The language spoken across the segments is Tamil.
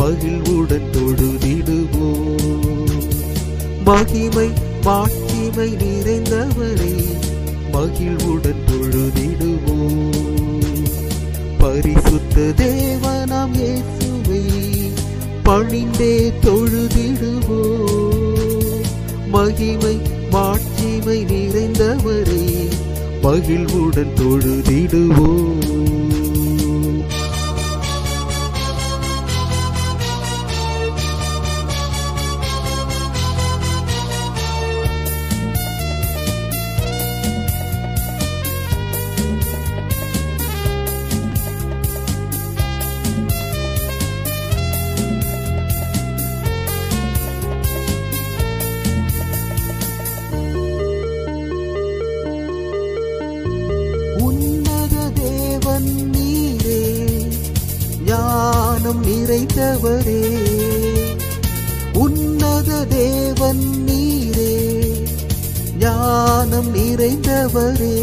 மகிழ்வுடன் தொழுதிடுவோம் மகிமை மாட்சிமை நிறைந்தவரே மகிழ்வுடன் தொழுதிடுவோம் பரிசுத்த தேவனாம் இயேசுவை பணிந்தே தொழுதிடுவோம் மகிமை மாட்சிமை நிறைந்தவரே மகிழ்வுடன் தொழுதிடுவோம் உன்னத தேவன் நீரே ஞானம் நிறைந்தவரே உன்னத தேவன் நீரே ஞானம் நிறைந்தவரே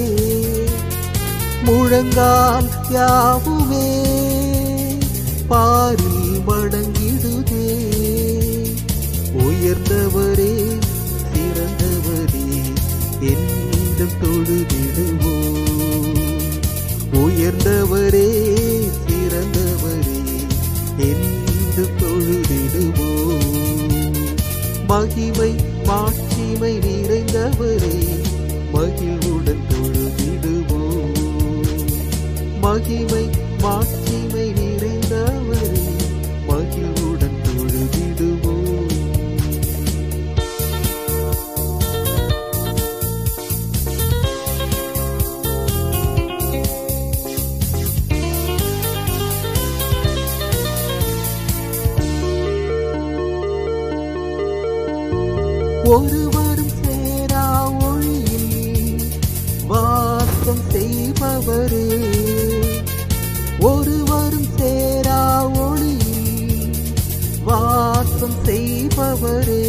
முழங்கால் யாவுமே பாரில் மடங்கிடுதே உயர்ந்தவரே சிறந்தவரே என்றும் தொழுதிடுவோம் உயர்ந்தவரே சிறந்தவரே என்று தொழுதிடுவோம் மகிமை மாட்சிமை நிறைந்தவரே மகிழ்வுடன் தொழுதிடுவோம் மகிமை மாட்சிமை நிறைந்தவரே மகிழ்வுடன் தொழுதிடுவோம் ஒருவரும் சேரா ஒளியில் வாசம் செய்பவரே ஒருவரும் சேரா ஒளியில் வாசம் செய்பவரே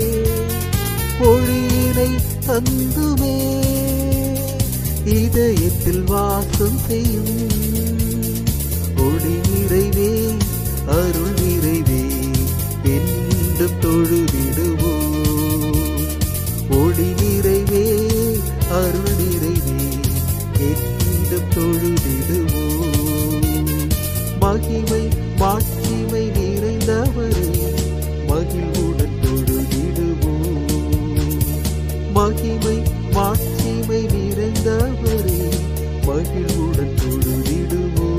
ஒளியினை தந்துமே இதயத்தில் வாசம் செய்யும் ஒளி நிறைவே அருள் நிறைவே என்றும் தொழுதிடுவோம் ஒளி நிறைவே அருள் நிறைவே என்றும் தொழுதிடுவோம் மகிமை மாட்சிமை நிறைந்தவரே மகிழ்வுடன் தொழுதிடுவோம் மகிமை மாட்சிமை நிறைந்தவரே மகிழ்வுடன் தொழுதிடுவோம்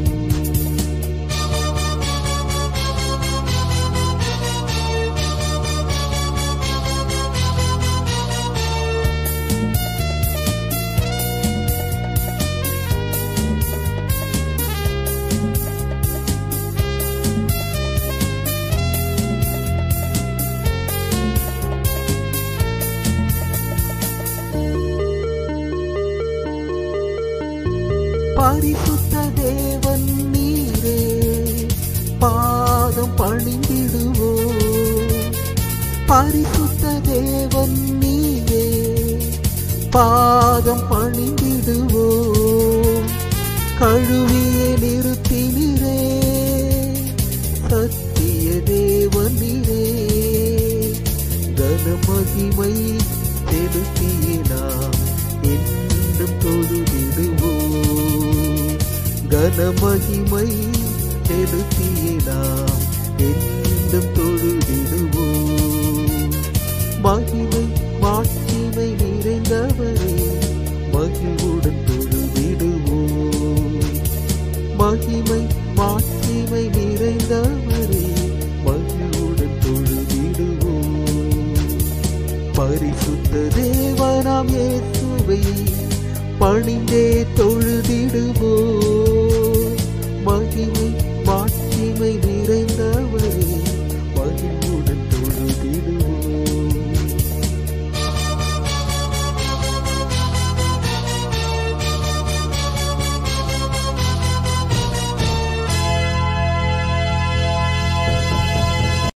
பரிசுத்த தேவன் நீரே பாதம் பணிந்திடுவோம் பரிசுத்த தேவன் நீரே பாதம் பணிந்திடுவோம் கழுவிய நிறுத்தினிரே சத்திய தேவன் நீரே கனமகிமை செலுத்தினாம் என்றும் தொழுதிடுவோம் கனமகிமை செலுத்தினாம் என்றும் தொழுதிடுவோம் மகிமை மாட்சிமை நிறைந்தவரே மகிழ்வுடன் தொழுதிடுவோம் மகிமை மாட்சிமை நிறைந்தவரே மகிழ்வுடன் தொழுதிடுவோம் பரிசுத்த தேவனாம் இயேசுவை பணிந்தே தொழுதிடுவோம் மகிமை மாட்சிமை